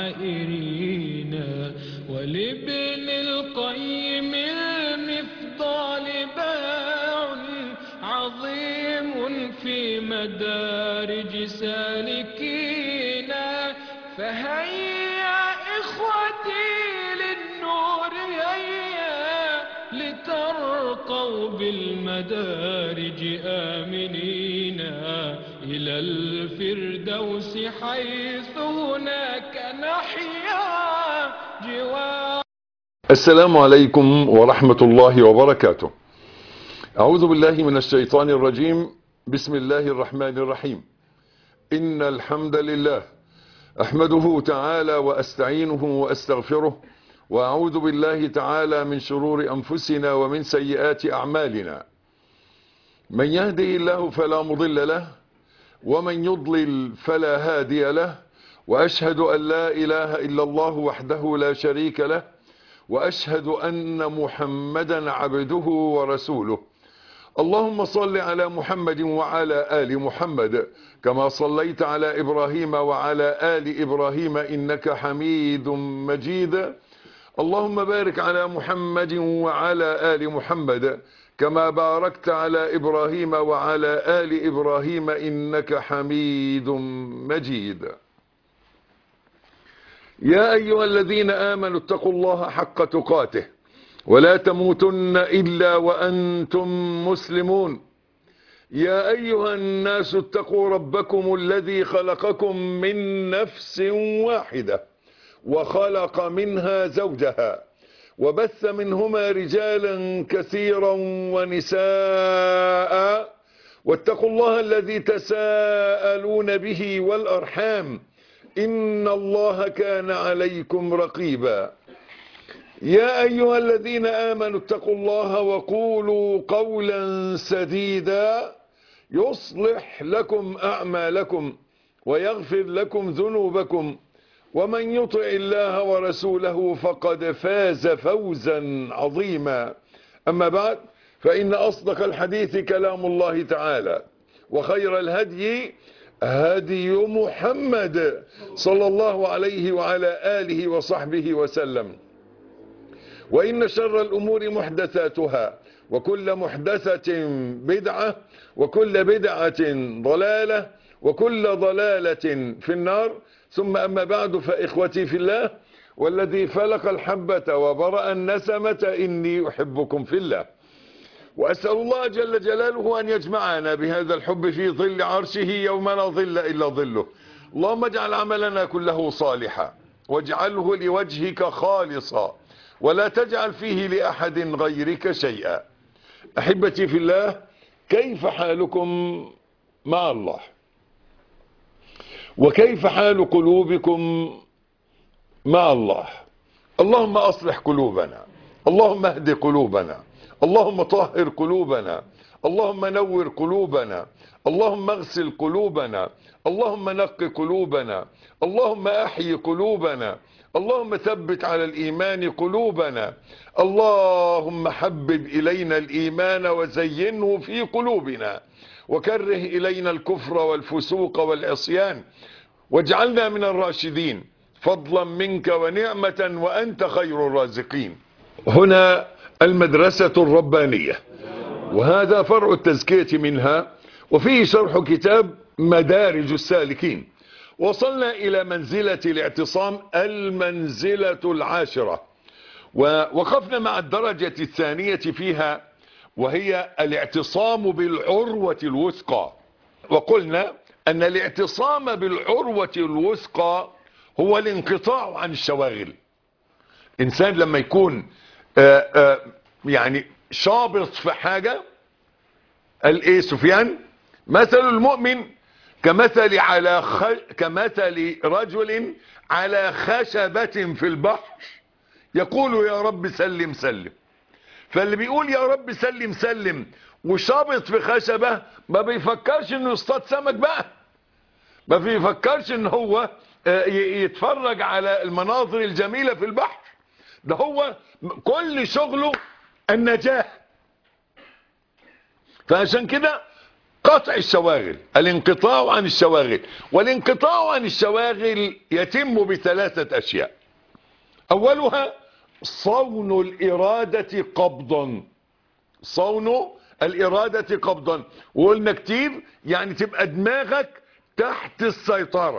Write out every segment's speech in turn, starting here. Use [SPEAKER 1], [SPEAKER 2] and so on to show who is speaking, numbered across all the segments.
[SPEAKER 1] الحائرين ولابن القيم المفضال باع عظيم في مدارج سالكينا فهيا إخوتي للنور هيا لترقوا بالمدارج آمنين إلى الفردوس حيث هناك نحيا جوار
[SPEAKER 2] السلام عليكم ورحمة الله وبركاته أعوذ بالله من الشيطان الرجيم بسم الله الرحمن الرحيم إن الحمد لله أحمده تعالى وأستعينه وأستغفره وأعوذ بالله تعالى من شرور أنفسنا ومن سيئات أعمالنا من يهدي الله فلا مضل له ومن يضلل فلا هادي له وأشهد أن لا إله إلا الله وحده لا شريك له وأشهد أن محمدا عبده ورسوله اللهم صل على محمد وعلى آل محمد كما صليت على إبراهيم وعلى آل إبراهيم إنك حميد مجيد اللهم بارك على محمد وعلى آل محمد كما باركت على إبراهيم وعلى آل إبراهيم إنك حميد مجيد يا أيها الذين آمنوا اتقوا الله حق تقاته ولا تموتن إلا وأنتم مسلمون يا أيها الناس اتقوا ربكم الذي خلقكم من نفس واحدة وخلق منها زوجها وبث منهما رجالا كثيرا ونساء واتقوا الله الذي تساءلون به والأرحام إن الله كان عليكم رقيبا يا أيها الذين آمنوا اتقوا الله وقولوا قولا سديدا يصلح لكم أعمالكم ويغفر لكم ذنوبكم ومن يطع الله ورسوله فقد فاز فوزا عظيما أما بعد فإن أصدق الحديث كلام الله تعالى وخير الهدي هدي محمد صلى الله عليه وعلى آله وصحبه وسلم وإن شر الأمور محدثاتها وكل محدثة بدعة وكل بدعة ضلالة وكل ضلالة في النار ثم أما بعد فإخوتي في الله والذي فلق الحبة وبرأ النسمة إني أحبكم في الله وأسأل الله جل جلاله أن يجمعنا بهذا الحب في ظل عرشه يوم لا ظل إلا ظله اللهم اجعل عملنا كله صالحا واجعله لوجهك خالصا ولا تجعل فيه لأحد غيرك شيئا أحبتي في الله كيف حالكم مع الله وكيف حال قلوبكم مع الله اللهم أصلح قلوبنا اللهم اهد قلوبنا اللهم طهر قلوبنا اللهم نور قلوبنا اللهم اغسل قلوبنا اللهم نق قلوبنا اللهم احي قلوبنا اللهم ثبت على الإيمان قلوبنا اللهم حبب إلينا الإيمان وزينه في قلوبنا وكره إلينا الكفر والفسوق والعصيان واجعلنا من الراشدين فضلا منك ونعمة وأنت خير الرازقين هنا المدرسة الربانية وهذا فرع التزكية منها وفيه شرح كتاب مدارج السالكين وصلنا إلى منزلة الاعتصام المنزلة العاشرة ووقفنا مع الدرجة الثانية فيها وهي الاعتصام بالعروة الوثقى وقلنا أن الاعتصام بالعروة الوثقى هو الانقطاع عن الشواغل إنسان لما يكون آآ آآ يعني شابط في حاجة قال ايه سفيان مثل المؤمن كمثل على خ... كمثل رجل على خشبة في البحر يقول يا رب سلم سلم فاللي بيقول يا رب سلم سلم وشابط في خشبة ما بيفكرش انه يصطاد سمك بقى ما بيفكرش ان هو يتفرج على المناظر الجميلة في البحر ده هو كل شغله النجاة فعشان كده قطع الشواغل الانقطاع عن الشواغل والانقطاع عن الشواغل يتم بثلاثة أشياء أولها صون الإرادة قبضا صون الإرادة قبضا وقلنا كتير يعني تبقى دماغك تحت السيطرة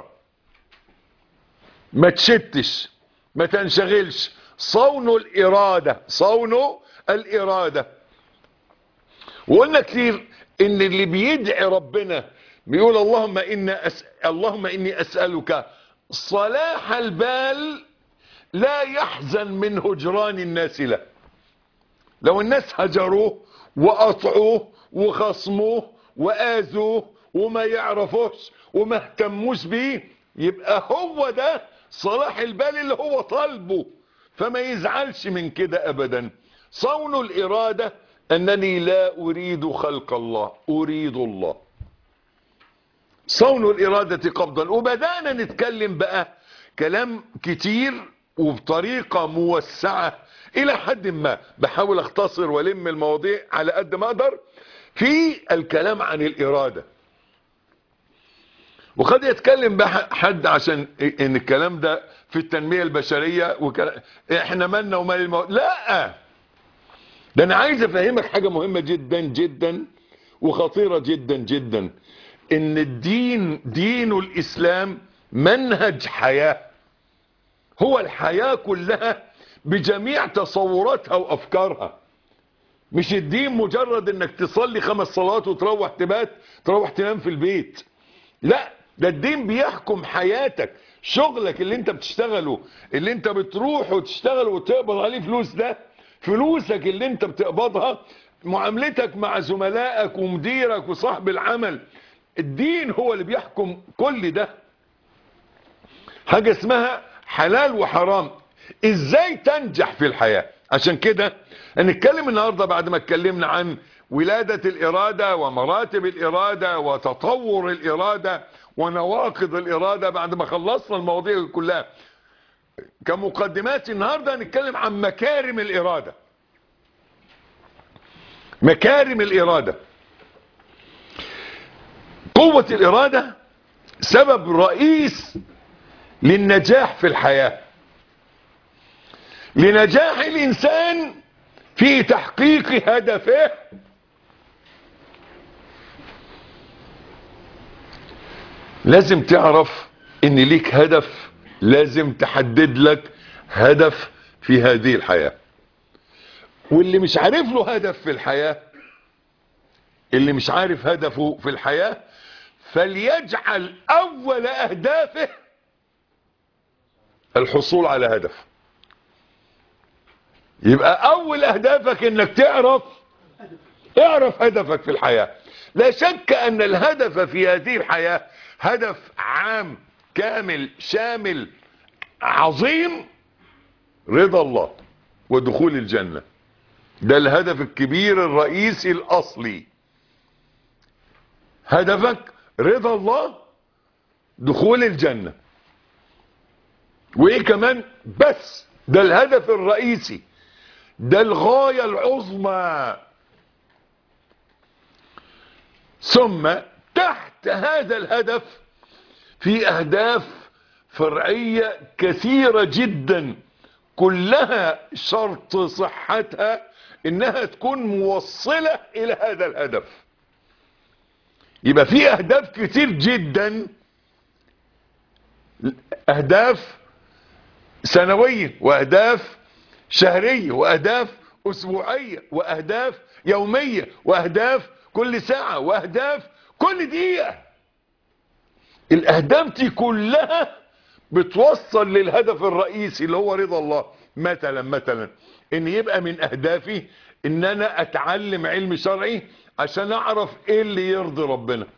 [SPEAKER 2] ما تشتش ما تنشغلش صون الإرادة صون الإرادة وقلنا كتير ان اللي بيدعي ربنا بيقول اللهم إني أس... اللهم إني أسألك صلاح البال لا يحزن من هجران الناس له لو الناس هجروه وقطعوه وخصموه وآذوه وما يعرفوش وما اهتموش بيه يبقى هو ده صلاح البال اللي هو طالبه فما يزعلش من كده ابدا صون الارادة انني لا اريد خلق الله اريد الله صون الارادة قبضا وبدأنا نتكلم بقى كلام كتير وبطريقة موسعة الى حد ما بحاول اختصر والم المواضيع على قد ما اقدر في الكلام عن الارادة وقد يتكلم بقى حد عشان ان الكلام ده في التنمية البشرية وكلام احنا مالنا ومال الموت لا ده انا عايز افهمك حاجة مهمة جدا جدا وخطيرة جدا جدا ان الدين دين الاسلام منهج حياة هو الحياة كلها بجميع تصوراتها وافكارها مش الدين مجرد انك تصلي خمس صلوات وتروح تبات تروح تنام في البيت لا ده الدين بيحكم حياتك شغلك اللي انت بتشتغله اللي انت بتروح وتشتغل وتقبض عليه فلوس ده فلوسك اللي انت بتقبضها معاملتك مع زملائك ومديرك وصاحب العمل الدين هو اللي بيحكم كل ده حاجة اسمها حلال وحرام ازاي تنجح في الحياة عشان كده هنتكلم النهاردة بعد ما اتكلمنا عن ولادة الإرادة ومراتب الإرادة وتطور الإرادة ونواقض الإرادة بعد ما خلصنا المواضيع كلها كمقدمات النهاردة هنتكلم عن مكارم الإرادة مكارم الإرادة قوة الإرادة سبب رئيس للنجاح في الحياة لنجاح الإنسان في تحقيق هدفه لازم تعرف ان ليك هدف لازم تحدد لك هدف في هذه الحياة واللي مش عارف له هدف في الحياة اللي مش عارف هدفه في الحياة فليجعل اول اهدافه الحصول على هدف يبقى اول اهدافك انك تعرف اعرف هدفك في الحياة لا شك ان الهدف في هذه الحياة هدف عام كامل شامل عظيم رضا الله ودخول الجنة ده الهدف الكبير الرئيسي الاصلي هدفك رضا الله دخول الجنة وايه كمان بس ده الهدف الرئيسي ده الغاية العظمى ثم تحت هذا الهدف في اهداف فرعية كثيرة جدا كلها شرط صحتها انها تكون موصلة الى هذا الهدف يبقى في اهداف كتير جدا اهداف سنوية واهداف شهرية واهداف اسبوعية واهداف يومية واهداف كل ساعة واهداف كل دقيقة الاهداف دي كلها بتوصل للهدف الرئيسي اللي هو رضا الله مثلا مثلا ان يبقى من اهدافي ان انا اتعلم علم شرعي عشان اعرف ايه اللي يرضي ربنا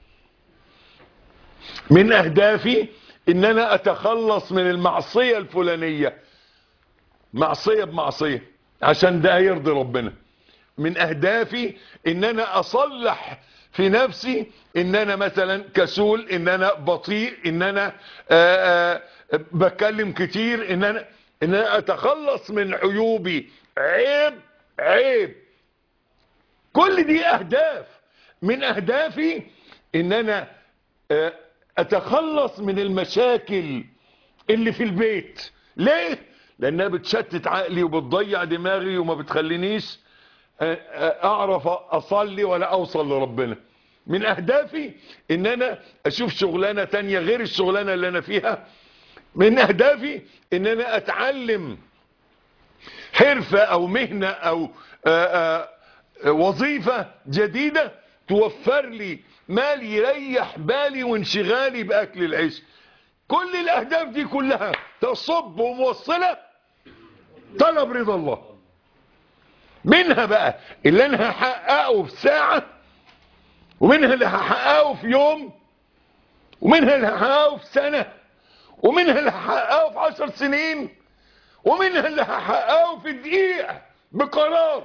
[SPEAKER 2] من اهدافي ان انا اتخلص من المعصية الفلانية معصية بمعصية عشان ده يرضي ربنا من اهدافي ان انا اصلح في نفسي ان انا مثلا كسول ان انا بطيء ان انا آآ آآ بتكلم كتير ان انا ان انا اتخلص من عيوبي عيب عيب كل دي اهداف من اهدافي ان انا آه، اتخلص من المشاكل اللي في البيت ليه لانها بتشتت عقلي وبتضيع دماغي وما بتخلينيش آه، آه، اعرف اصلي ولا اوصل لربنا من اهدافي ان انا اشوف شغلانة تانية غير الشغلانة اللي انا فيها من اهدافي ان انا اتعلم حرفة او مهنة او آآ آآ وظيفة جديدة توفر لي مال يريح بالي وانشغالي باكل العيش كل الاهداف دي كلها تصب وموصلة طلب رضا الله منها بقى اللي انا هحققه في ساعة ومنها اللي هحققه في يوم ومنها اللي هحققه في سنة ومنها اللي هحققه في عشر سنين ومنها اللي هحققه في دقيقة بقرار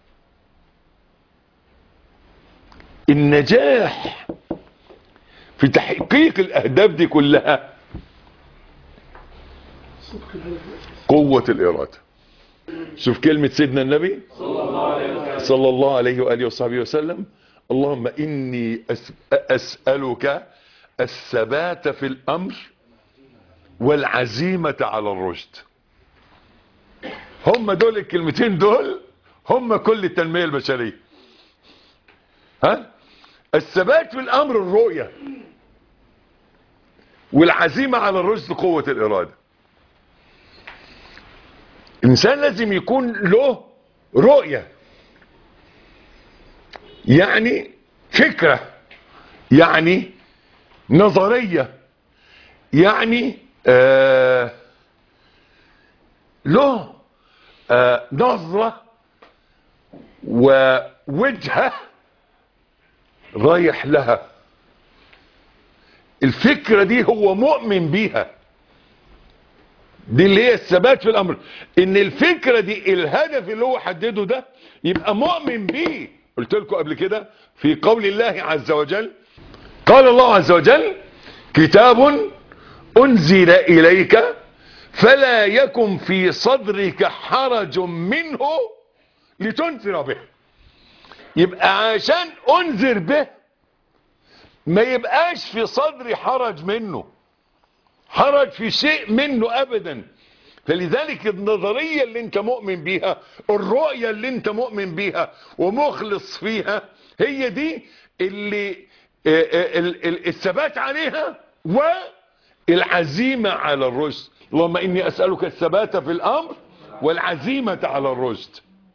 [SPEAKER 2] النجاح في تحقيق الاهداف دي كلها قوة الارادة شوف كلمة سيدنا النبي صلى الله عليه وآله وصحبه وسلم اللهم إني أس- أسألك الثبات في الأمر والعزيمة على الرشد هم دول الكلمتين دول هم كل التنمية البشرية ها الثبات في الأمر الرؤية والعزيمة على الرشد قوة الإرادة الإنسان لازم يكون له رؤية يعني فكرة يعني نظرية يعني آه له آه نظرة ووجهة رايح لها الفكرة دي هو مؤمن بيها دي اللي هي الثبات في الامر ان الفكرة دي الهدف اللي هو حدده ده يبقى مؤمن بيه قلت لكم قبل كده في قول الله عز وجل قال الله عز وجل كتاب انزل اليك فلا يكن في صدرك حرج منه لتنذر به يبقى عشان انذر به ما يبقاش في صدري حرج منه حرج في شيء منه ابدا فلذلك النظرية اللي انت مؤمن بيها الرؤية اللي انت مؤمن بيها ومخلص فيها هي دي اللي اه اه ال- ال- الثبات عليها والعزيمة على الرشد اللهم اني اسألك الثبات في الامر والعزيمة على الرشد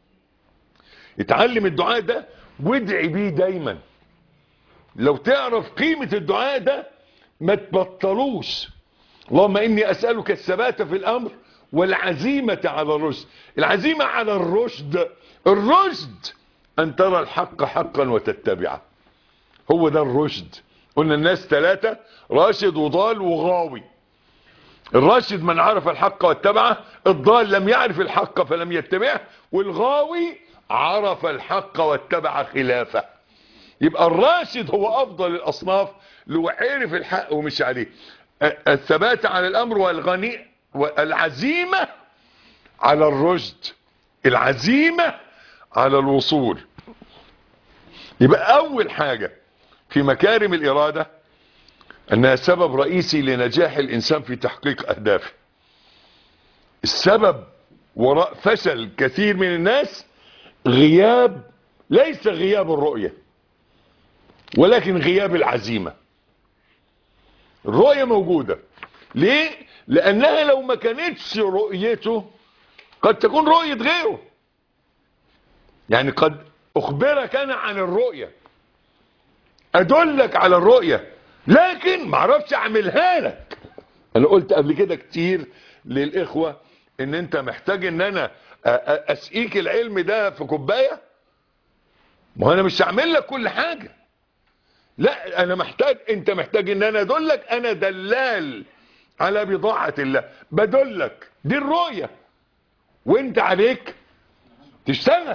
[SPEAKER 2] اتعلم الدعاء ده وادعي بيه دايما لو تعرف قيمة الدعاء ده ما تبطلوش اللهم اني اسألك الثبات في الامر والعزيمة على الرشد العزيمة على الرشد الرشد ان ترى الحق حقا وتتبعه هو ده الرشد قلنا الناس ثلاثة راشد وضال وغاوي الراشد من عرف الحق واتبعه الضال لم يعرف الحق فلم يتبعه والغاوي عرف الحق واتبع خلافه يبقى الراشد هو افضل الاصناف لو عرف الحق ومشي عليه الثبات على الامر والغني والعزيمة على الرشد العزيمة على الوصول يبقى اول حاجة في مكارم الارادة انها سبب رئيسي لنجاح الانسان في تحقيق اهدافه السبب وراء فشل كثير من الناس غياب ليس غياب الرؤية ولكن غياب العزيمة الرؤية موجودة ليه لانها لو ما كانتش رؤيته قد تكون رؤية غيره يعني قد اخبرك انا عن الرؤية ادلك على الرؤية لكن معرفش اعملها لك انا قلت قبل كده كتير للاخوة ان انت محتاج ان انا أ- أ- اسقيك العلم ده في كوباية ما هو انا مش هعمل لك كل حاجة لا انا محتاج انت محتاج ان انا ادلك انا دلال على بضاعة الله بدلك دي الرؤية وانت عليك تشتغل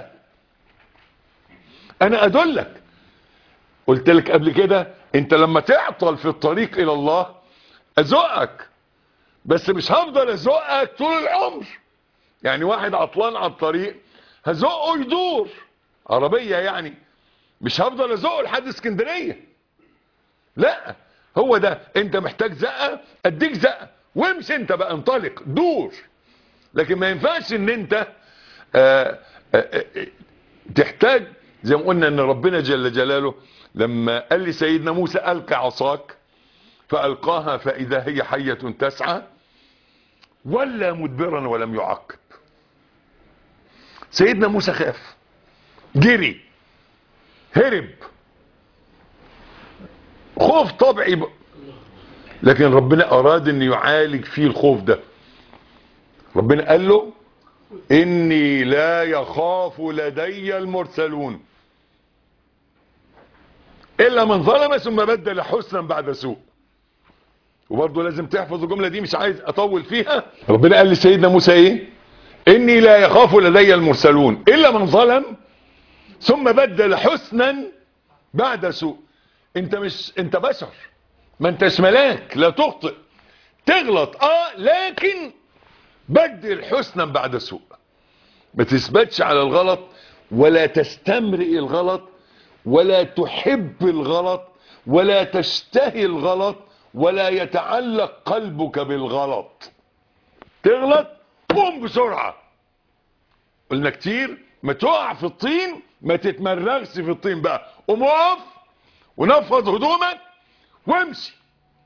[SPEAKER 2] انا ادلك قلت لك قبل كده انت لما تعطل في الطريق الى الله ازقك بس مش هفضل ازقك طول العمر يعني واحد عطلان على الطريق هزقه يدور عربية يعني مش هفضل ازقه لحد اسكندريه لا هو ده انت محتاج زقه اديك زقه وامشي انت بقى انطلق دور لكن ما ينفعش ان انت آآ آآ تحتاج زي ما قلنا ان ربنا جل جلاله لما قال لي سيدنا موسى القى عصاك فالقاها فاذا هي حيه تسعى ولا مدبرا ولم يعقب سيدنا موسى خاف جري هرب خوف طبيعي ب... لكن ربنا اراد ان يعالج فيه الخوف ده ربنا قال له اني لا يخاف لدي المرسلون الا من ظلم ثم بدل حسنا بعد سوء وبرضه لازم تحفظ الجمله دي مش عايز اطول فيها ربنا قال لسيدنا موسى ايه اني لا يخاف لدي المرسلون الا من ظلم ثم بدل حسنا بعد سوء انت مش انت بشر ما انتش ملاك لا تخطئ تغلط اه لكن بدل حسنا بعد سوء ما تثبتش على الغلط ولا تستمرئ الغلط ولا تحب الغلط ولا تشتهي الغلط ولا يتعلق قلبك بالغلط تغلط قوم بسرعة قلنا كتير ما تقع في الطين ما تتمرغش في الطين بقى قوم اقف ونفض هدومك وامشي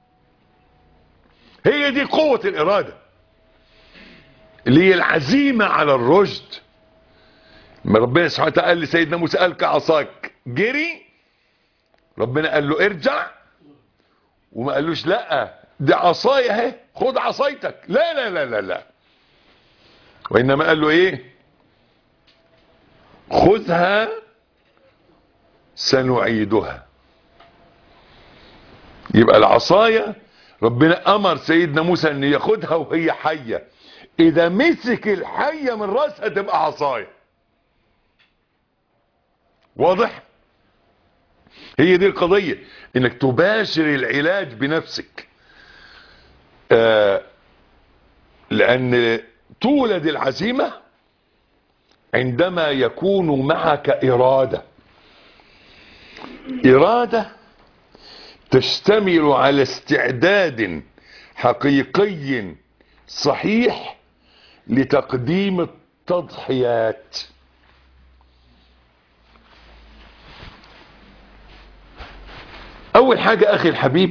[SPEAKER 2] هي دي قوة الإرادة اللي هي العزيمة على الرشد ما ربنا سبحانه وتعالى قال لسيدنا موسى ألك عصاك جري ربنا قال له ارجع وما قالوش لا دي عصاية اهي خد عصايتك لا لا لا لا لا وإنما قال له ايه خذها سنعيدها يبقى العصاية ربنا امر سيدنا موسى ان ياخدها وهي حية اذا مسك الحية من راسها تبقى عصاية واضح هي دي القضية انك تباشر العلاج بنفسك آه لان تولد العزيمة عندما يكون معك ارادة ارادة تشتمل على استعداد حقيقي صحيح لتقديم التضحيات اول حاجة اخي الحبيب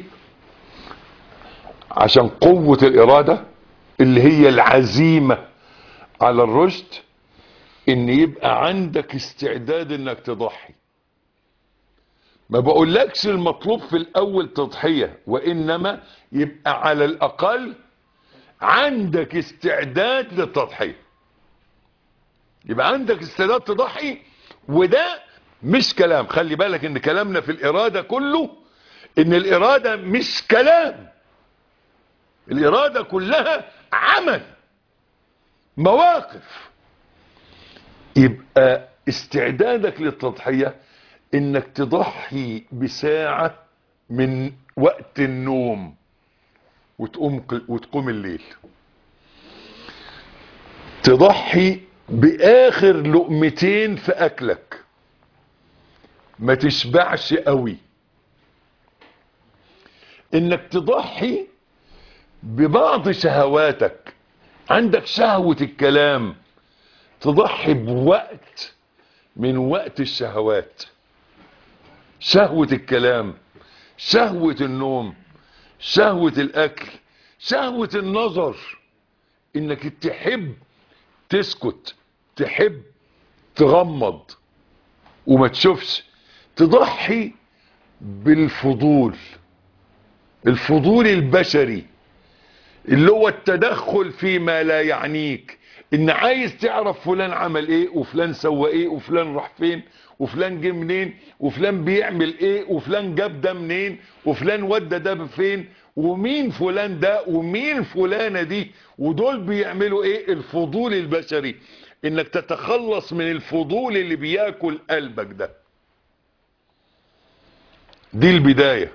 [SPEAKER 2] عشان قوة الارادة اللي هي العزيمة على الرشد ان يبقى عندك استعداد انك تضحي ما بقولكش المطلوب في الاول تضحية وانما يبقى على الاقل عندك استعداد للتضحية يبقى عندك استعداد تضحي وده مش كلام خلي بالك ان كلامنا في الارادة كله ان الارادة مش كلام الارادة كلها عمل مواقف يبقى استعدادك للتضحية انك تضحي بساعة من وقت النوم وتقوم وتقوم الليل تضحي باخر لقمتين في اكلك ما تشبعش قوي انك تضحي ببعض شهواتك عندك شهوة الكلام تضحي بوقت من وقت الشهوات شهوة الكلام شهوة النوم شهوة الاكل شهوة النظر انك تحب تسكت تحب تغمض وما تشوفش تضحي بالفضول الفضول البشري اللي هو التدخل فيما لا يعنيك ان عايز تعرف فلان عمل ايه وفلان سوى ايه وفلان راح فين وفلان جه منين وفلان بيعمل ايه وفلان جاب ده منين وفلان ودى ده فين ومين فلان ده ومين فلانة دي ودول بيعملوا ايه الفضول البشري انك تتخلص من الفضول اللي بياكل قلبك ده دي البداية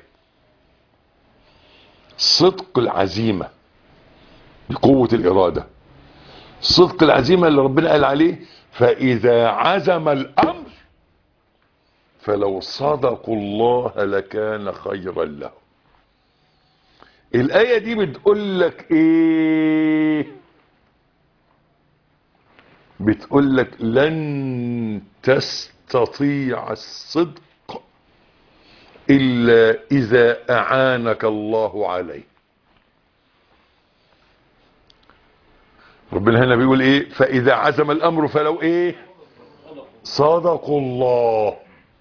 [SPEAKER 2] صدق العزيمة بقوة الإرادة صدق العزيمة اللي ربنا قال عليه فإذا عزم الأمر فلو صدقوا الله لكان خيرا لهم الآية دي بتقول لك ايه بتقول لك لن تستطيع الصدق إلا إذا أعانك الله عليه ربنا هنا بيقول ايه فإذا عزم الأمر فلو ايه صدقوا الله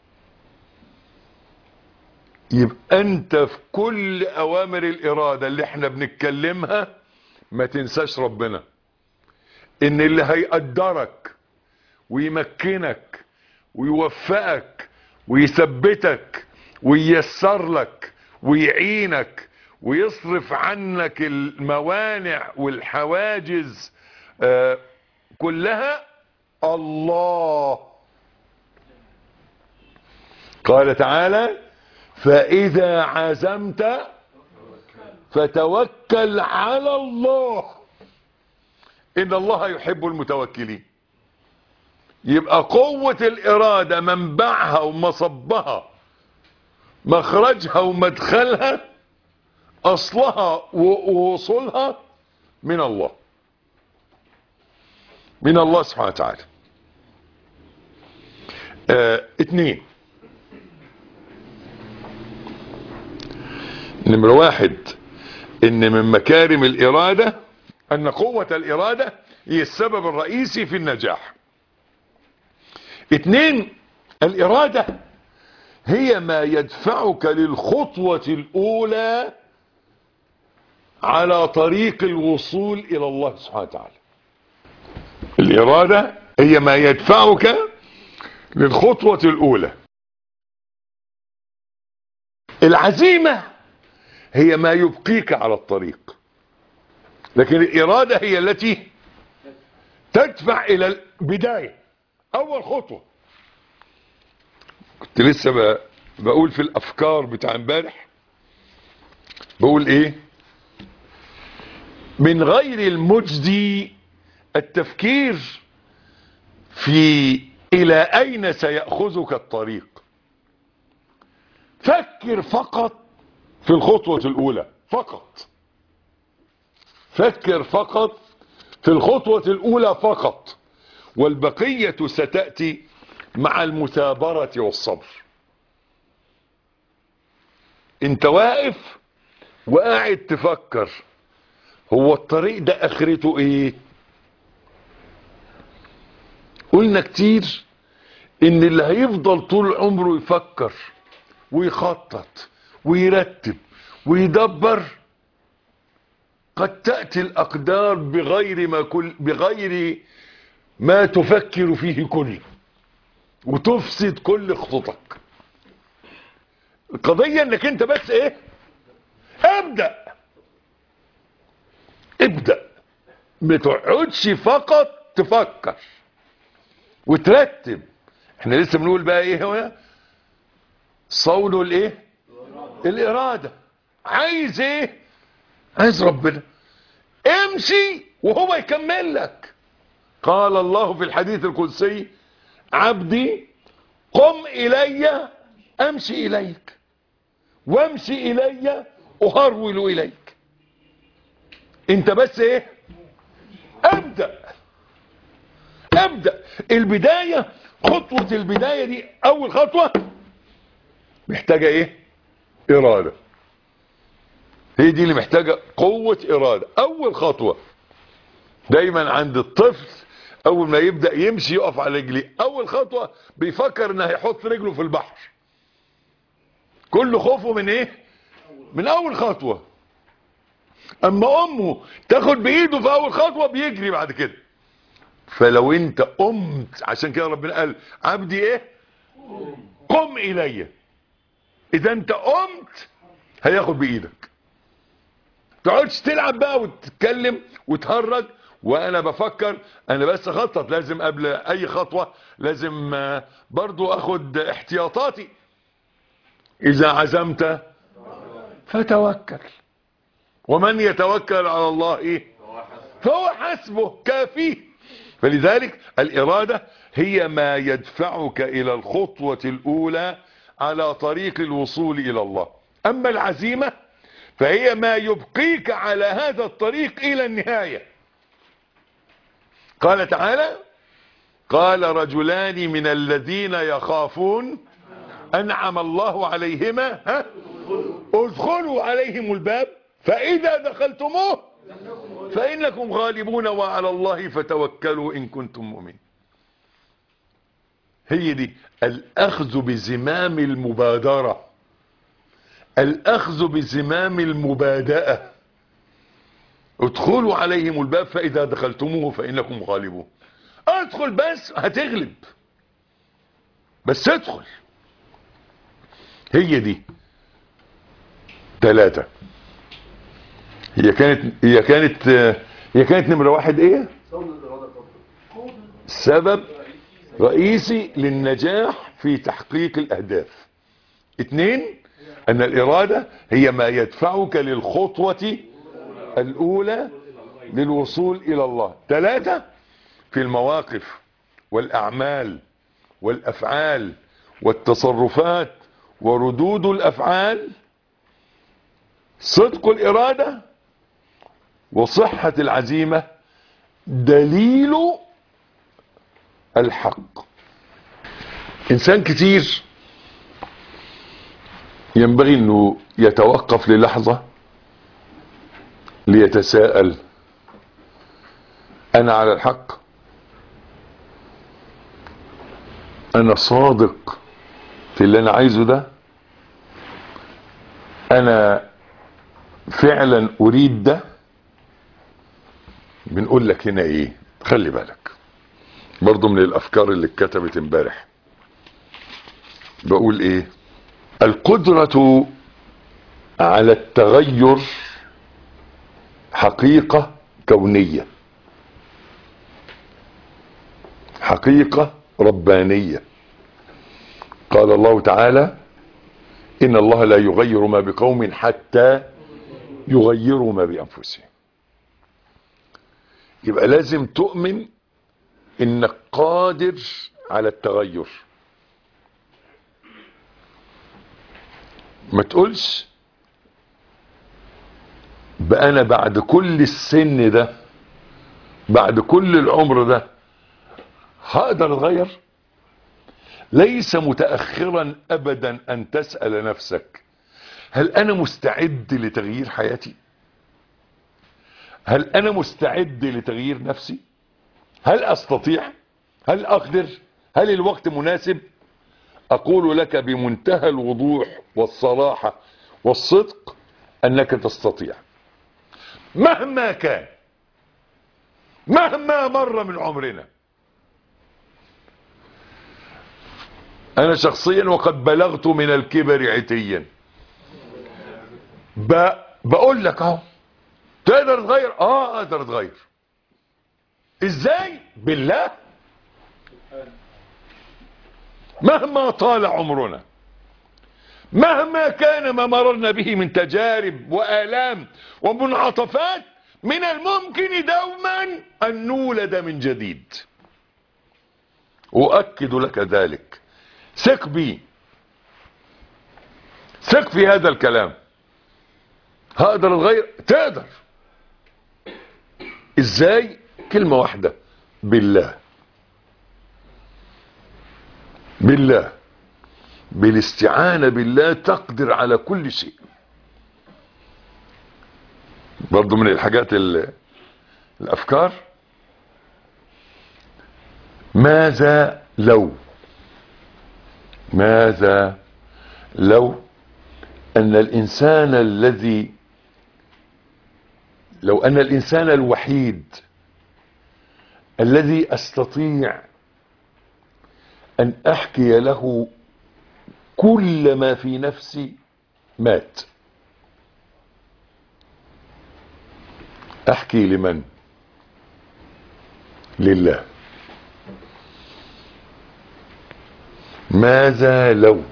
[SPEAKER 2] يبقى انت في كل اوامر الارادة اللي احنا بنتكلمها ما تنساش ربنا ان اللي هيقدرك ويمكنك ويوفقك ويثبتك وييسر لك ويعينك ويصرف عنك الموانع والحواجز آه كلها الله قال تعالى فإذا عزمت فتوكل على الله إن الله يحب المتوكلين يبقى قوة الإرادة منبعها ومصبها مخرجها ومدخلها أصلها ووصولها من الله من الله سبحانه وتعالى آه اتنين نمرة واحد ان من مكارم الارادة ان قوة الارادة هي السبب الرئيسي في النجاح اتنين الارادة هي ما يدفعك للخطوة الاولى على طريق الوصول الى الله سبحانه وتعالى الارادة هي ما يدفعك للخطوة الاولى العزيمة هي ما يبقيك على الطريق لكن الإرادة هي التي تدفع إلى البداية أول خطوة كنت لسه بقول في الأفكار بتاع امبارح بقول إيه من غير المجدي التفكير في إلى أين سيأخذك الطريق فكر فقط في الخطوة الأولى فقط فكر فقط في الخطوة الأولى فقط والبقية ستأتي مع المثابرة والصبر انت واقف وقاعد تفكر هو الطريق ده اخرته ايه قلنا كتير ان اللي هيفضل طول عمره يفكر ويخطط ويرتب ويدبر قد تأتي الأقدار بغير ما, كل بغير ما تفكر فيه كله وتفسد كل خططك القضية انك انت بس ايه ابدأ ابدأ ما تقعدش فقط تفكر وترتب احنا لسه بنقول بقى ايه هو صون الايه الارادة عايز ايه عايز ربنا امشي وهو يكمل لك قال الله في الحديث القدسي عبدي قم الي امشي اليك وامشي الي اهرول اليك انت بس ايه ابدأ ابدأ البداية خطوة البداية دي اول خطوة محتاجة ايه ارادة هي دي اللي محتاجة قوة ارادة اول خطوة دايما عند الطفل اول ما يبدأ يمشي يقف على رجليه اول خطوة بيفكر انه هيحط رجله في البحر كل خوفه من ايه من اول خطوة اما امه تاخد بايده في اول خطوة بيجري بعد كده فلو انت قمت عشان كده ربنا قال عبدي ايه قم الي اذا انت قمت هياخد بايدك تقعدش تلعب بقى وتتكلم وتهرج وانا بفكر انا بس اخطط لازم قبل اي خطوة لازم برضو اخد احتياطاتي اذا عزمت فتوكل ومن يتوكل على الله ايه فهو حسبه كافيه فلذلك الإرادة هي ما يدفعك إلى الخطوة الأولى على طريق الوصول إلى الله أما العزيمة فهي ما يبقيك على هذا الطريق إلى النهاية قال تعالى قال رجلان من الذين يخافون أنعم الله عليهما ها ادخلوا عليهم الباب فإذا دخلتموه فإنكم غالبون وعلى الله فتوكلوا إن كنتم مؤمنين هي دي الأخذ بزمام المبادرة الأخذ بزمام المبادئة ادخلوا عليهم الباب فإذا دخلتموه فإنكم غالبون ادخل بس هتغلب بس ادخل هي دي ثلاثة هي كانت هي كانت هي كانت نمرة واحد ايه سبب رئيسي للنجاح في تحقيق الاهداف اثنين ان الارادة هي ما يدفعك للخطوة الاولى للوصول الى الله ثلاثة في المواقف والاعمال والافعال والتصرفات وردود الافعال صدق الاراده وصحة العزيمة دليل الحق انسان كتير ينبغي انه يتوقف للحظة ليتساءل انا على الحق انا صادق في اللي انا عايزه ده انا فعلا اريد ده بنقول لك هنا ايه خلي بالك برضو من الافكار اللي اتكتبت امبارح بقول ايه القدرة على التغير حقيقة كونية حقيقة ربانية قال الله تعالى ان الله لا يغير ما بقوم حتى يغيروا ما بانفسهم يبقى لازم تؤمن انك قادر على التغير ما تقولش بقى انا بعد كل السن ده بعد كل العمر ده هقدر اتغير ليس متأخرا ابدا ان تسأل نفسك هل انا مستعد لتغيير حياتي هل انا مستعد لتغيير نفسي هل استطيع هل اقدر هل الوقت مناسب اقول لك بمنتهى الوضوح والصراحة والصدق انك تستطيع مهما كان مهما مر من عمرنا انا شخصيا وقد بلغت من الكبر عتيا ب... بقول لك اهو تقدر تغير اه اقدر اتغير ازاي بالله مهما طال عمرنا مهما كان ما مررنا به من تجارب وآلام ومنعطفات من الممكن دوما أن نولد من جديد أؤكد لك ذلك ثق بي ثق في هذا الكلام هقدر اتغير تقدر ازاي كلمة واحدة بالله بالله بالاستعانة بالله تقدر على كل شيء برضو من الحاجات ال- الافكار ماذا لو ماذا لو ان الانسان الذي لو ان الانسان الوحيد الذي استطيع ان احكي له كل ما في نفسي مات احكي لمن لله ماذا لو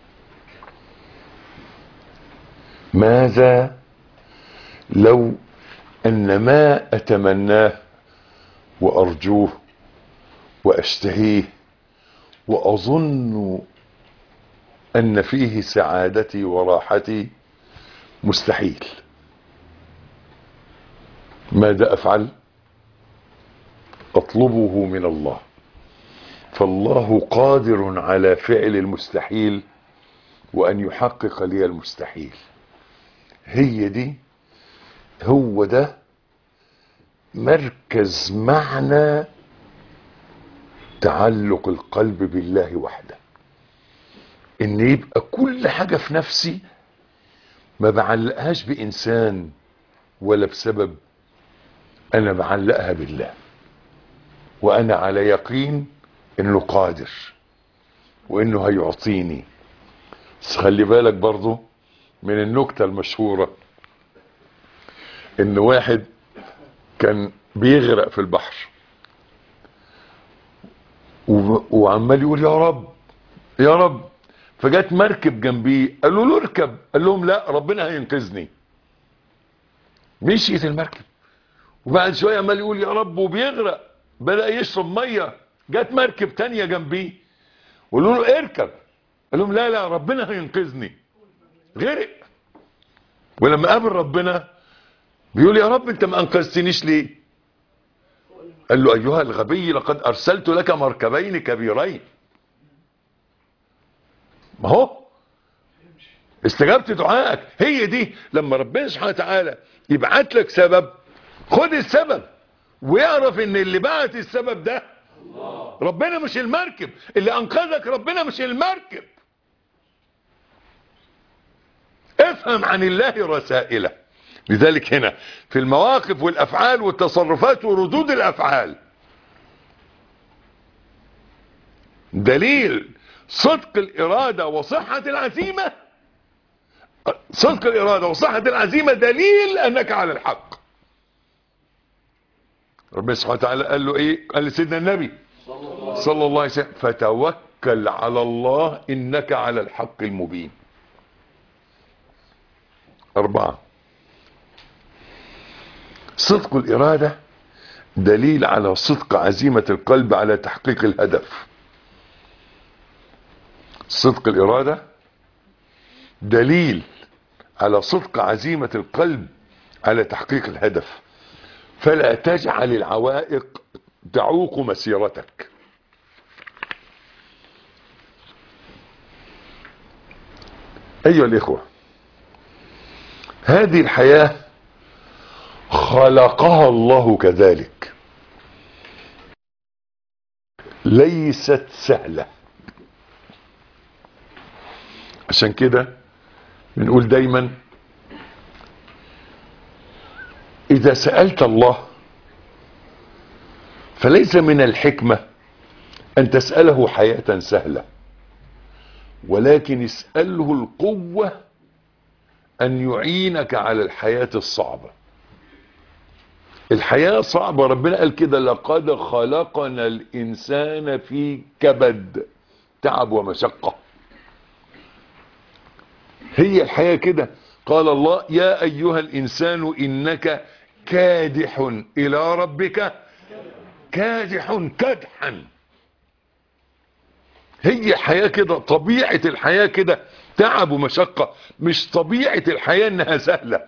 [SPEAKER 2] ماذا لو ان ما اتمناه وارجوه واشتهيه واظن ان فيه سعادتي وراحتي مستحيل ماذا افعل اطلبه من الله فالله قادر على فعل المستحيل وان يحقق لي المستحيل هي دي هو ده مركز معنى تعلق القلب بالله وحده ان يبقى كل حاجة في نفسي ما بعلقهاش بانسان ولا بسبب انا بعلقها بالله وانا على يقين انه قادر وانه هيعطيني بس خلي بالك برضو من النكتة المشهورة ان واحد كان بيغرق في البحر و- وعمال يقول يا رب يا رب فجت مركب جنبيه قالوا له اركب قال لهم لا ربنا هينقذني مشيت المركب وبعد شويه عمال يقول يا رب وبيغرق بدا يشرب ميه جت مركب تانية جنبيه وقالوا له اركب قال لهم لا لا ربنا هينقذني غرق ولما قابل ربنا بيقول يا رب انت ما انقذتنيش ليه قال له ايها الغبي لقد ارسلت لك مركبين كبيرين ما هو استجابت دعائك هي دي لما ربنا سبحانه وتعالى يبعت لك سبب خد السبب ويعرف ان اللي بعت السبب ده ربنا مش المركب اللي انقذك ربنا مش المركب افهم عن الله رسائله لذلك هنا في المواقف والافعال والتصرفات وردود الافعال دليل صدق الإرادة وصحة العزيمة صدق الإرادة وصحة العزيمة دليل أنك على الحق ربنا سبحانه وتعالى قال له إيه قال لسيدنا النبي صلى الله عليه وسلم فتوكل على الله إنك على الحق المبين أربعة صدق الإرادة دليل على صدق عزيمة القلب على تحقيق الهدف صدق الإرادة دليل على صدق عزيمة القلب على تحقيق الهدف فلا تجعل العوائق تعوق مسيرتك أيها الإخوة هذه الحياة خلقها الله كذلك ليست سهله عشان كده بنقول دايما اذا سألت الله فليس من الحكمة ان تسأله حياة سهلة ولكن اسأله القوة ان يعينك على الحياة الصعبة الحياة صعبة ربنا قال كده لقد خلقنا الانسان في كبد تعب ومشقة هي الحياة كده قال الله يا أيها الإنسان إنك كادح إلى ربك كادح كدحا هي الحياة كده طبيعة الحياة كده تعب ومشقة مش طبيعة الحياة انها سهلة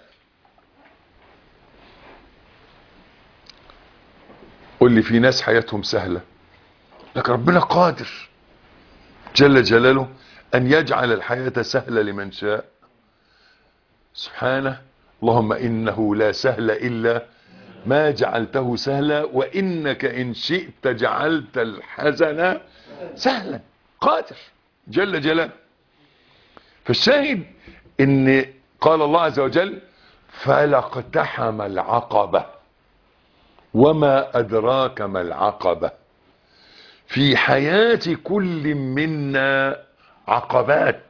[SPEAKER 2] قول لي في ناس حياتهم سهلة لكن ربنا قادر جل جلاله أن يجعل الحياة سهلة لمن شاء سبحانه اللهم إنه لا سهل إلا ما جعلته سهلا وإنك إن شئت جعلت الحزن سهلا قادر جل جلاله فالشاهد إن قال الله عز وجل فلاقتحم العقبة وما أدراك ما العقبة في حياة كل منا عقبات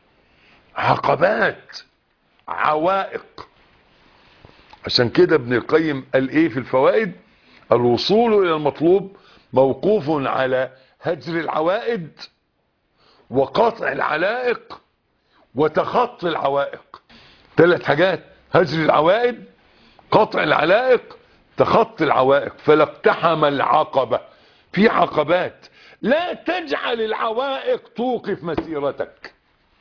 [SPEAKER 2] عقبات عوائق عشان كده ابن القيم قال ايه في الفوائد الوصول الى المطلوب موقوف على هجر العوائد وقطع العلائق وتخطي العوائق ثلاث حاجات هجر العوائد قطع العلائق تخطي العوائق فلا اقتحم العقبة في عقبات لا تجعل العوائق توقف مسيرتك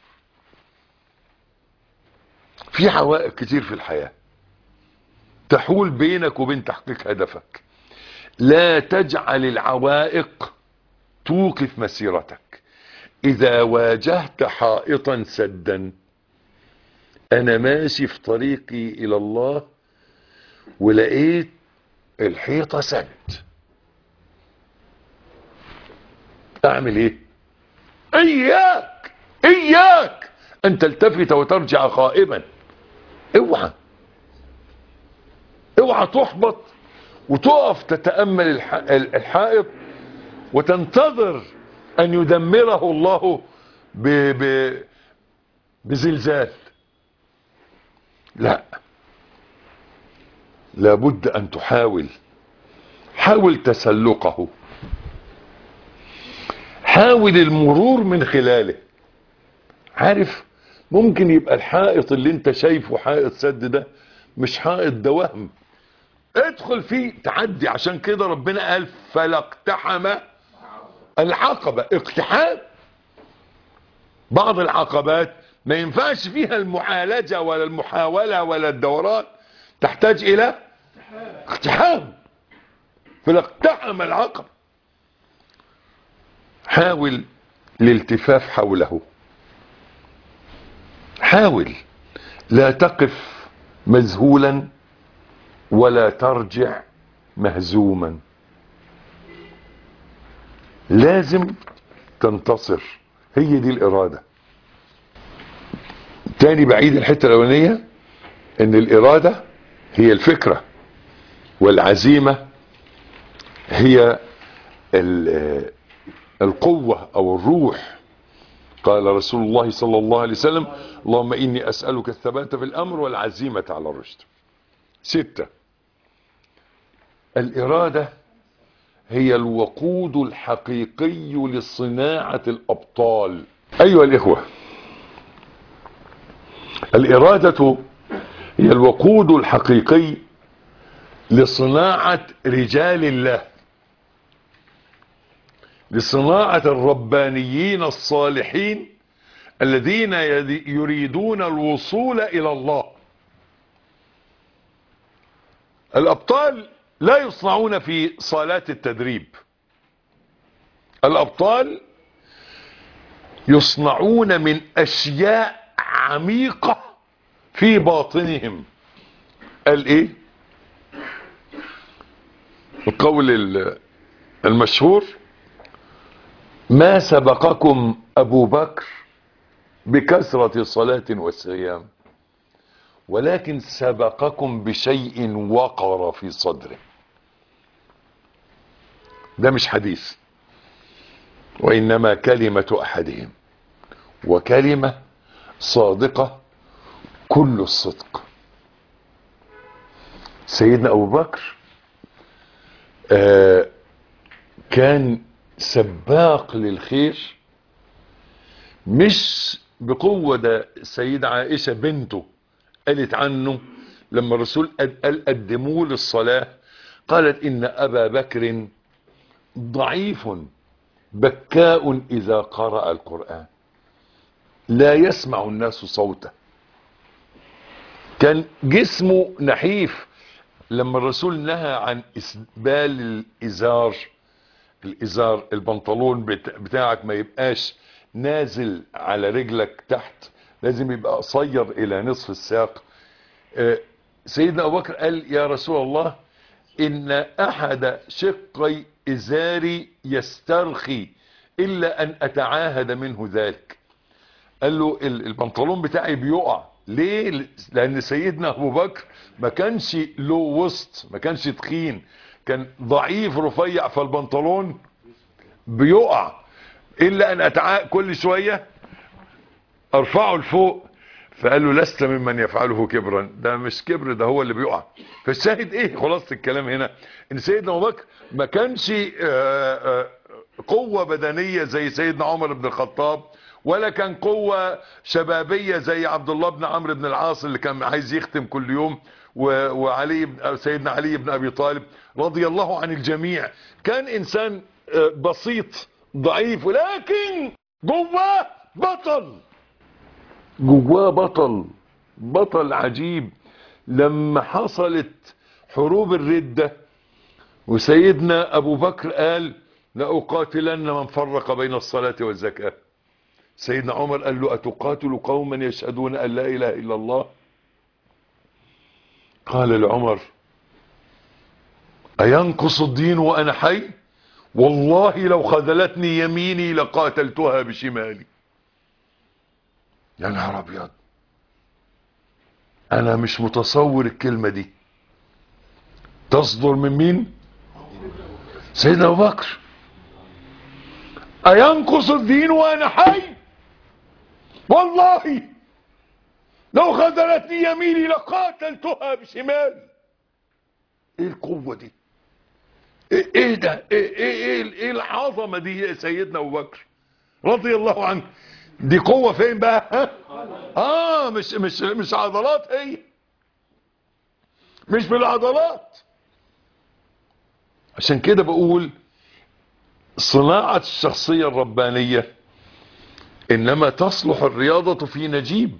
[SPEAKER 2] في عوائق كتير في الحياة تحول بينك وبين تحقيق هدفك لا تجعل العوائق توقف مسيرتك اذا واجهت حائطا سدا انا ماشي في طريقي الى الله ولقيت الحيطة سد اعمل ايه اياك اياك ان تلتفت وترجع خائبا اوعى اوعى تحبط وتقف تتأمل الح- الحائط وتنتظر ان يدمره الله ب... ب... بزلزال لا لابد ان تحاول حاول تسلقه حاول المرور من خلاله عارف ممكن يبقى الحائط اللي انت شايفه حائط سد ده مش حائط ده وهم ادخل فيه تعدي عشان كده ربنا قال فلا اقتحم العقبة اقتحام بعض العقبات ما ينفعش فيها المعالجة ولا المحاولة ولا الدوران تحتاج الى اقتحام فلا اقتحم العقبة حاول الالتفاف حوله حاول لا تقف مذهولا ولا ترجع مهزوما لازم تنتصر هي دي الإرادة تاني بعيد الحتة الأولانية ان الإرادة هي الفكرة والعزيمة هي ال- القوة أو الروح قال رسول الله صلى الله عليه وسلم اللهم إني أسألك الثبات في الأمر والعزيمة على الرشد ستة الإرادة هي الوقود الحقيقي لصناعة الأبطال أيها الإخوة الإرادة هي الوقود الحقيقي لصناعة رجال الله لصناعة الربانيين الصالحين الذين يد- يريدون الوصول إلى الله الأبطال لا يصنعون في صالات التدريب الأبطال يصنعون من أشياء عميقة في باطنهم قال إيه القول ال- المشهور ما سبقكم أبو بكر بكثرة صلاة وصيام ولكن سبقكم بشيء وقر في صدره ده مش حديث وإنما كلمة أحدهم وكلمة صادقة كل الصدق سيدنا أبو بكر آه كان سباق للخير مش بقوة ده سيدة عائشة بنته قالت عنه لما الرسول قال قال قدموه للصلاة قالت إن أبا بكر ضعيف بكاء إذا قرأ القرآن لا يسمع الناس صوته كان جسمه نحيف لما الرسول نهى عن إسبال الإزار الإزار البنطلون بت- بتاعك ما يبقاش نازل على رجلك تحت لازم يبقى قصير إلى نصف الساق آه، سيدنا أبو بكر قال يا رسول الله إن أحد شقي إزاري يسترخي إلا أن أتعاهد منه ذلك قال له ال- البنطلون بتاعي بيقع ليه لان سيدنا ابو بكر ما كانش له وسط ما كانش تخين كان ضعيف رفيع فالبنطلون بيقع الا ان اتعاء كل شوية ارفعه لفوق فقال له لست ممن يفعله كبرا ده مش كبر ده هو اللي بيقع فالشاهد ايه خلاصة الكلام هنا ان سيدنا ابو بكر ما كانش آه، آه، قوة بدنية زي سيدنا عمر بن الخطاب ولا كان قوة شبابية زي عبد الله بن عمرو بن العاص اللي كان عايز يختم كل يوم و- وعلي بن أو سيدنا علي بن ابي طالب رضي الله عن الجميع كان انسان آه، بسيط ضعيف ولكن جواه بطل جواه بطل بطل عجيب لما حصلت حروب الردة وسيدنا أبو بكر قال لأقاتلن من فرق بين الصلاة والزكاة سيدنا عمر قال له أتقاتل قوما يشهدون أن لا إله إلا الله قال لعمر أينقص الدين وأنا حي والله لو خذلتني يميني لقاتلتها بشمالي يا نهار أبيض أنا مش متصور الكلمة دي تصدر من مين سيدنا أبو بكر أينقص الدين وأنا حي والله لو خذلتني يميني لقاتلتها بشمالي ايه القوة دي ايه, إيه ده ايه, إيه, إيه, ايه العظمة دي يا سيدنا ابو بكر رضي الله عنه دي قوة فين بقى ها؟ اه مش مش مش عضلات هي مش بالعضلات عشان كده بقول صناعة الشخصية الربانية انما تصلح الرياضة في نجيب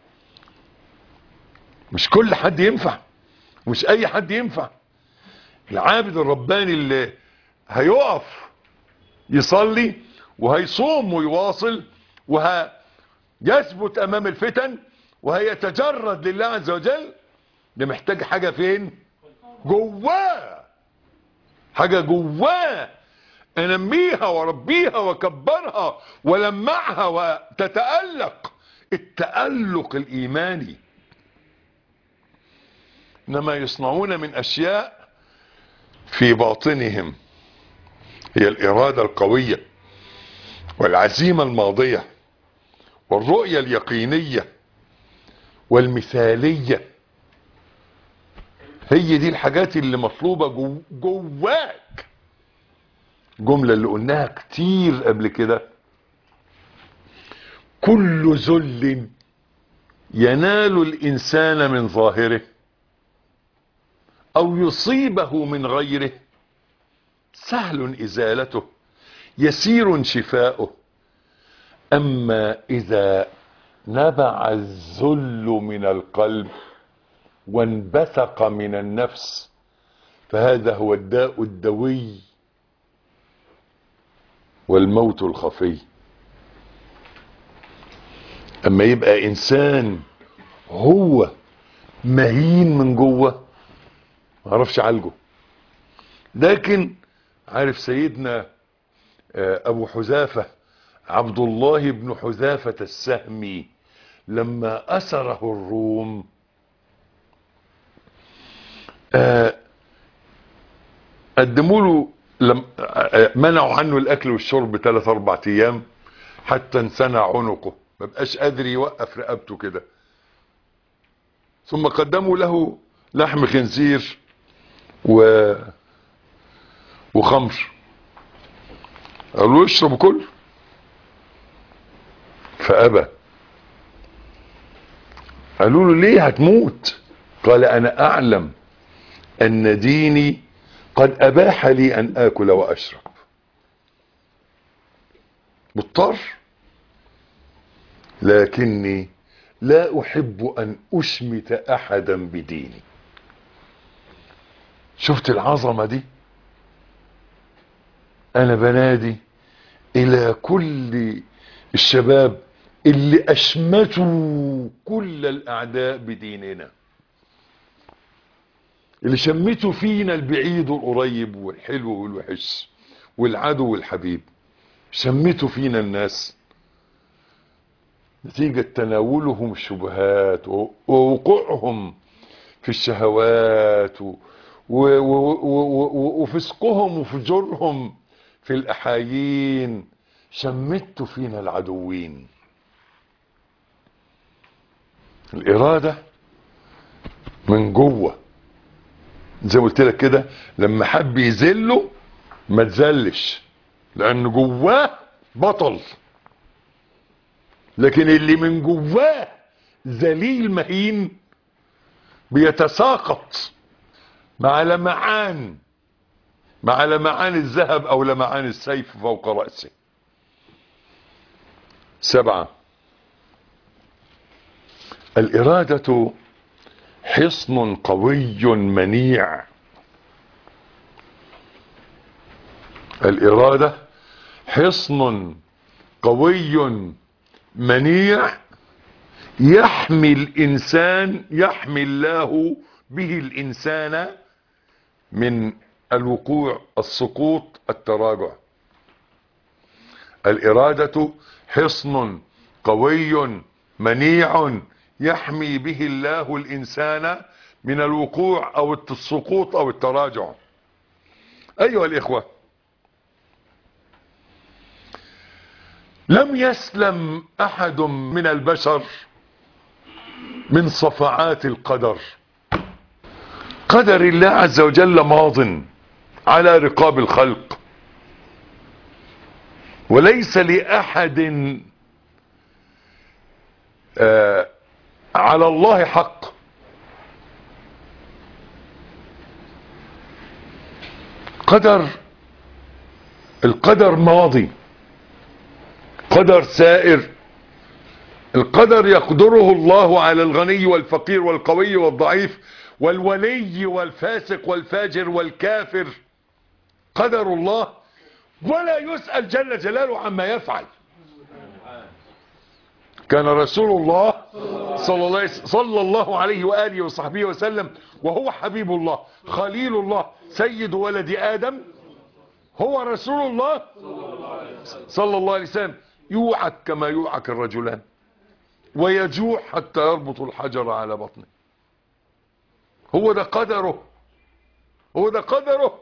[SPEAKER 2] مش كل حد ينفع مش اي حد ينفع العابد الرباني اللي هيقف يصلي وهيصوم ويواصل وهيثبت امام الفتن وهيتجرد لله عز وجل ده محتاج حاجة فين جواه حاجة جواه انميها وربيها وكبرها ولمعها وتتألق التألق الايماني انما يصنعون من اشياء في باطنهم هي الارادة القوية والعزيمة الماضية والرؤية اليقينية والمثالية هي دي الحاجات اللي مطلوبة جو جواك جملة اللي قلناها كتير قبل كده كل ذل ينال الإنسان من ظاهره أو يصيبه من غيره سهل إزالته يسير شفاؤه أما إذا نبع الذل من القلب وانبثق من النفس فهذا هو الداء الدوي والموت الخفي اما يبقى انسان هو مهين من جوه ما عرفش عالجه لكن عارف سيدنا ابو حذافة عبد الله بن حذافة السهمي لما اسره الروم قدموا له لم منعوا عنه الاكل والشرب ثلاث اربع ايام حتى انسنى عنقه ما بقاش قادر يوقف رقبته كده ثم قدموا له لحم خنزير و وخمر قالوا له اشرب كل فابى قالوا له ليه هتموت قال انا اعلم ان ديني قد اباح لي ان اكل واشرب مضطر لكني لا احب ان اشمت احدا بديني شفت العظمة دي انا بنادي الى كل الشباب اللي اشمتوا كل الاعداء بديننا اللي شمتوا فينا البعيد والقريب والحلو والوحش والعدو والحبيب شمتوا فينا الناس نتيجة تناولهم الشبهات ووقوعهم في الشهوات و... و... و... و... وفسقهم وفجورهم في الأحايين شمتوا فينا العدوين الإرادة من جوه زي ما قلت لك كده لما حب يذله ما تذلش لأن جواه بطل لكن اللي من جواه ذليل مهين بيتساقط مع لمعان مع لمعان الذهب او لمعان السيف فوق رأسه سبعة الإرادة حصن قوي منيع الإرادة حصن قوي منيع يحمي الإنسان يحمي الله به الإنسان من الوقوع السقوط التراجع الإرادة حصن قوي منيع يحمي به الله الإنسان من الوقوع أو السقوط أو التراجع أيها الإخوة لم يسلم أحد من البشر من صفعات القدر قدر الله عز وجل ماض على رقاب الخلق وليس لأحد آه على الله حق قدر القدر ماضي قدر سائر القدر يقدره الله على الغني والفقير والقوي والضعيف والولي والفاسق والفاجر والكافر قدر الله ولا يسأل جل جلاله عما يفعل كان رسول الله صلى الله, صلى الله عليه وآله وصحبه وسلم وهو حبيب الله خليل الله سيد ولد آدم هو رسول الله صلى الله عليه وسلم يوعك كما يوعك الرجلان ويجوع حتى يربط الحجر على بطنه هو ده قدره هو ده قدره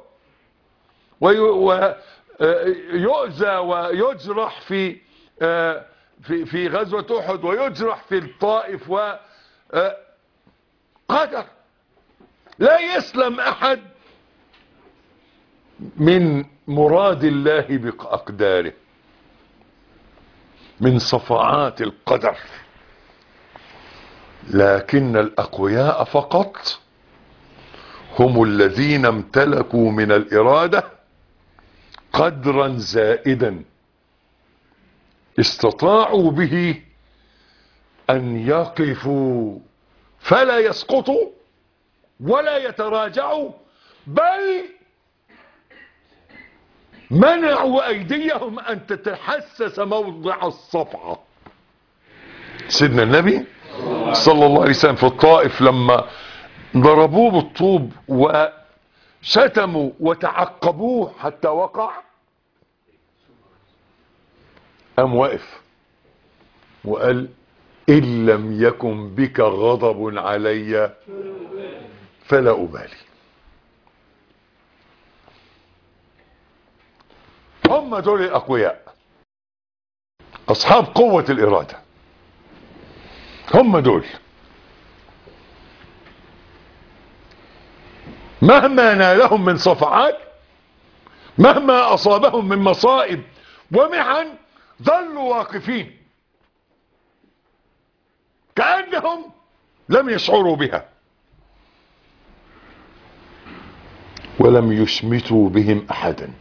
[SPEAKER 2] ويؤذى ويجرح في في في غزوة احد ويجرح في الطائف و قدر لا يسلم احد من مراد الله بأقداره من صفعات القدر لكن الأقوياء فقط هم الذين امتلكوا من الإرادة قدرا زائدا استطاعوا به أن يقفوا فلا يسقطوا ولا يتراجعوا بل منعوا أيديهم أن تتحسس موضع الصفعة سيدنا النبي صلى الله عليه وسلم في الطائف لما ضربوه بالطوب وشتموا وتعقبوه حتى وقع قام واقف وقال إن لم يكن بك غضب علي فلا أبالي هم دول الأقوياء أصحاب قوة الإرادة هم دول مهما نالهم من صفعات مهما أصابهم من مصائب ومحن ظلوا واقفين كأنهم لم يشعروا بها ولم يشمتوا بهم أحدا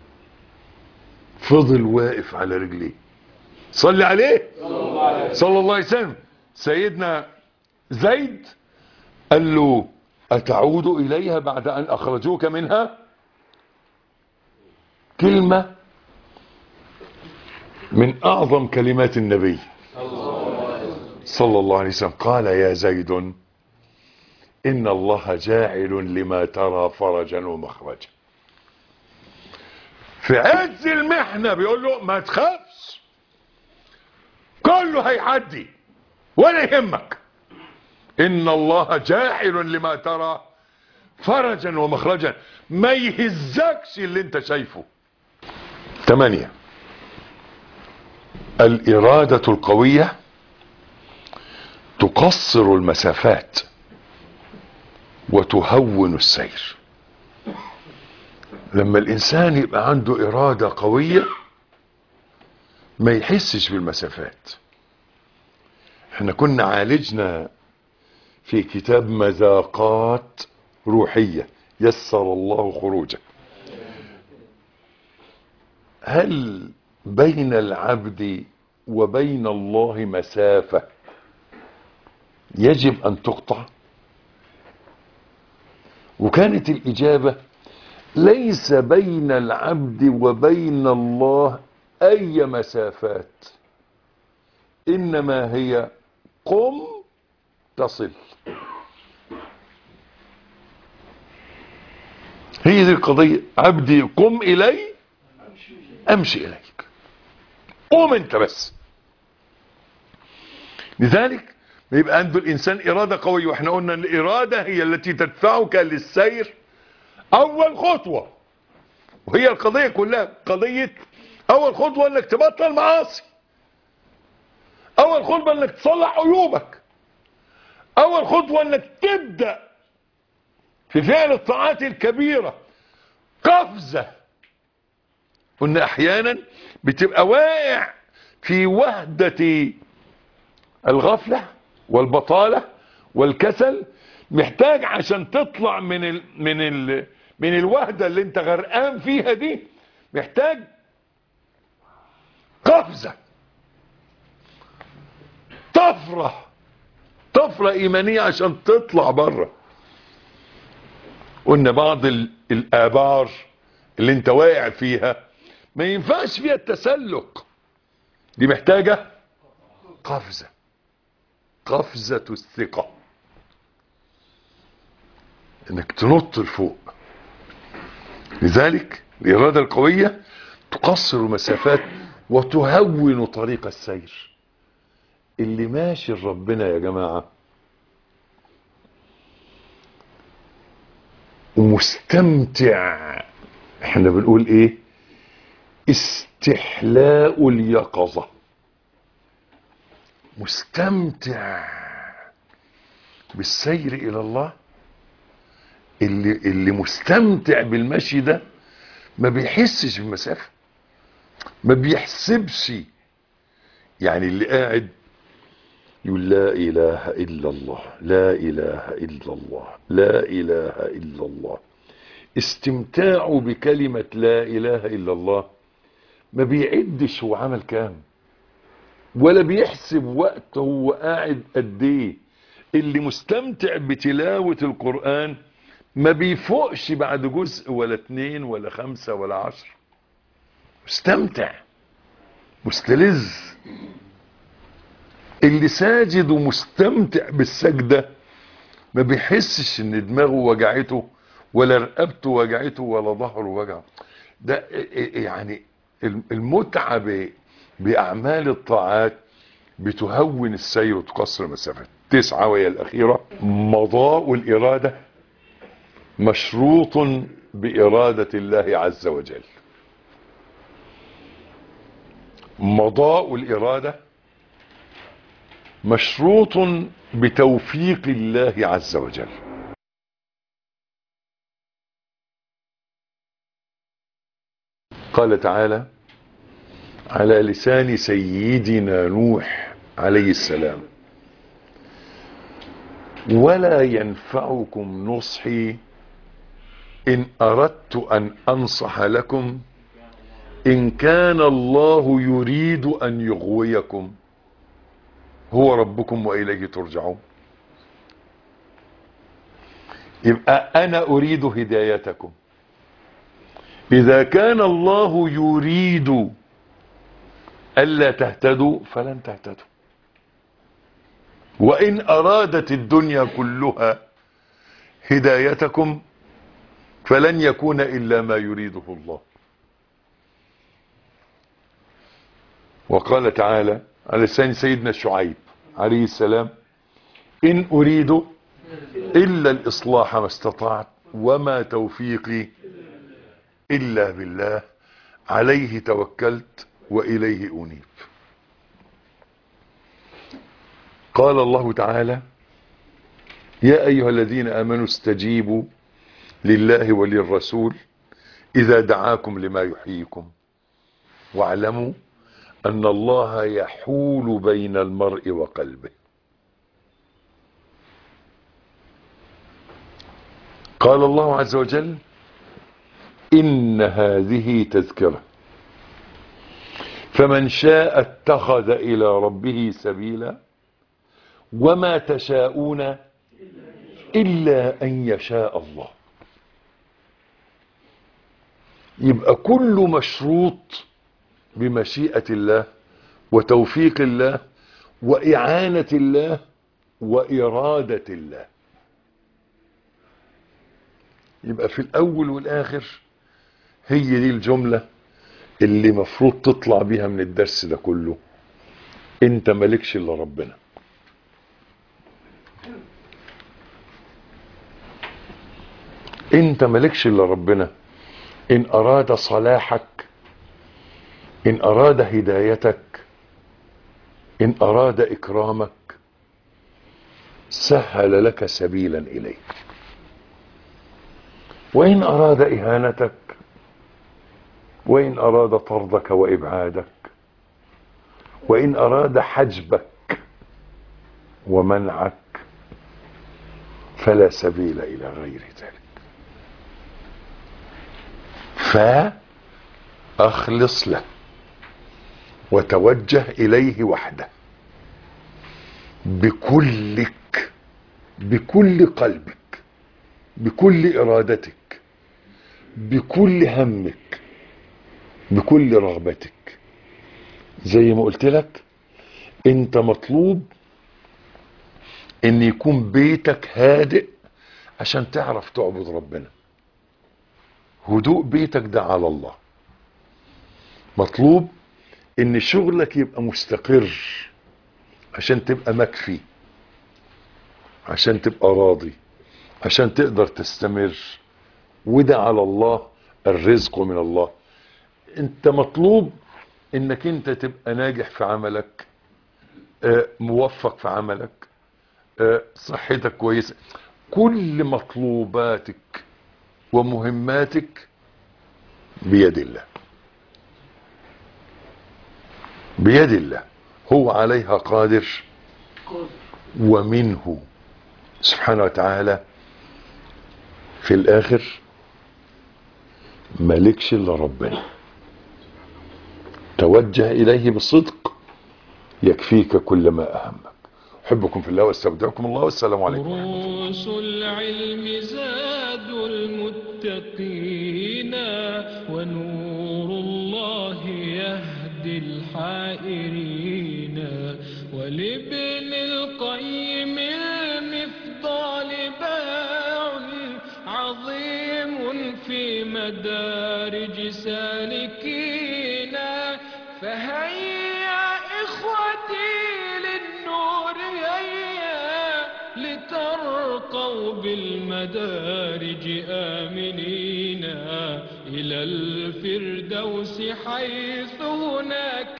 [SPEAKER 2] فضل واقف على رجليه صلي عليه صلى الله عليه وسلم سيدنا زيد قال له أتعود إليها بعد أن أخرجوك منها كلمة من أعظم كلمات النبي صلى الله عليه وسلم قال يا زيد إن الله جاعل لما ترى فرجا ومخرجا في عز المحنة بيقول له ما تخافش كله هيعدي ولا يهمك ان الله جاعل لما ترى فرجا ومخرجا ما يهزكش اللي انت شايفه ثمانية الارادة القوية تقصر المسافات وتهون السير لما الانسان يبقى عنده ارادة قوية ما يحسش بالمسافات احنا كنا عالجنا في كتاب مذاقات روحية يسر الله خروجه هل بين العبد وبين الله مسافة يجب أن تقطع وكانت الإجابة ليس بين العبد وبين الله أي مسافات إنما هي قم تصل هي دي القضية عبدي قم إلي أمشي إليك قوم أنت بس لذلك يبقى عنده الإنسان إرادة قوية وإحنا قلنا أن الإرادة هي التي تدفعك للسير أول خطوة وهي القضية كلها قضية أول خطوة أنك تبطل معاصي أول خطوة أنك تصلح عيوبك أول خطوة أنك تبدأ في فعل الطاعات الكبيرة قفزة قلنا أحيانا بتبقى واقع في وهدة الغفلة والبطالة والكسل محتاج عشان تطلع من ال من ال من الوهدة اللي انت غرقان فيها دي محتاج قفزة طفرة طفرة ايمانية عشان تطلع بره قلنا بعض ال- الابار اللي انت واقع فيها ما ينفعش فيها التسلق دي محتاجة قفزة قفزة الثقة انك تنط لفوق لذلك الإرادة القوية تقصر المسافات وتهون طريق السير اللي ماشي لربنا يا جماعة ومستمتع احنا بنقول ايه استحلاء اليقظة مستمتع بالسير الى الله اللي اللي مستمتع بالمشي ده ما بيحسش بالمسافه ما بيحسبش يعني اللي قاعد يقول لا اله الا الله لا اله الا الله لا اله الا الله استمتاعه بكلمه لا اله الا الله ما بيعدش هو عمل كام ولا بيحسب وقت هو قاعد قد ايه اللي مستمتع بتلاوه القران ما بيفوقش بعد جزء ولا اتنين ولا خمسة ولا عشر مستمتع مستلذ اللي ساجد ومستمتع بالسجدة ما بيحسش ان دماغه وجعته ولا رقبته وجعته ولا ظهره وجعه ده يعني المتعة ب- بأعمال الطاعات بتهون السير وتقصر المسافات تسعة وهي الأخيرة مضاء الإرادة مشروط بإرادة الله عز وجل مضاء الإرادة مشروط بتوفيق الله عز وجل قال تعالى على لسان سيدنا نوح عليه السلام ولا ينفعكم نصحي إن أردت أن أنصح لكم إن كان الله يريد أن يغويكم هو ربكم وإليه ترجعون يبقى أنا أريد هدايتكم إذا كان الله يريد ألا تهتدوا فلن تهتدوا وإن أرادت الدنيا كلها هدايتكم فلن يكون إلا ما يريده الله وقال تعالى على لسان سيدنا شعيب عليه السلام إن أريد إلا الإصلاح ما استطعت وما توفيقي إلا بالله عليه توكلت وإليه أنيب قال الله تعالى يا أيها الذين آمنوا استجيبوا لله وللرسول إذا دعاكم لما يحييكم واعلموا أن الله يحول بين المرء وقلبه قال الله عز وجل إن هذه تذكرة فمن شاء اتخذ إلى ربه سبيلا وما تشاءون إلا أن يشاء الله يبقى كل مشروط بمشيئة الله وتوفيق الله وإعانة الله وإرادة الله يبقى في الأول والآخر هي دي الجملة اللي مفروض تطلع بيها من الدرس ده كله انت مالكش الا ربنا انت مالكش الا ربنا ان اراد صلاحك ان اراد هدايتك ان اراد اكرامك سهل لك سبيلا اليه وان اراد اهانتك وان اراد طردك وابعادك وان اراد حجبك ومنعك فلا سبيل الى غير ذلك فاخلص له وتوجه اليه وحده بكلك بكل قلبك بكل ارادتك بكل همك بكل رغبتك زي ما قلت لك انت مطلوب ان يكون بيتك هادئ عشان تعرف تعبد ربنا هدوء بيتك ده على الله مطلوب ان شغلك يبقى مستقر عشان تبقى مكفي عشان تبقى راضي عشان تقدر تستمر وده على الله الرزق من الله انت مطلوب انك انت تبقى ناجح في عملك آه، موفق في عملك آه، صحتك كويسة كل مطلوباتك ومهماتك بيد الله بيد الله هو عليها قادر ومنه سبحانه وتعالى في الاخر مالكش الا ربنا توجه اليه بصدق يكفيك كل ما اهمك احبكم في الله واستودعكم الله والسلام عليكم
[SPEAKER 1] دروس العلم زاد المتقين ونور الله يهدي الحائرين ولابن القيم المفضال باع عظيم في مدارج سالكين فهيا إخوتي للنور هيا لترقوا بالمدارج آمنين إلى الفردوس حيث هناك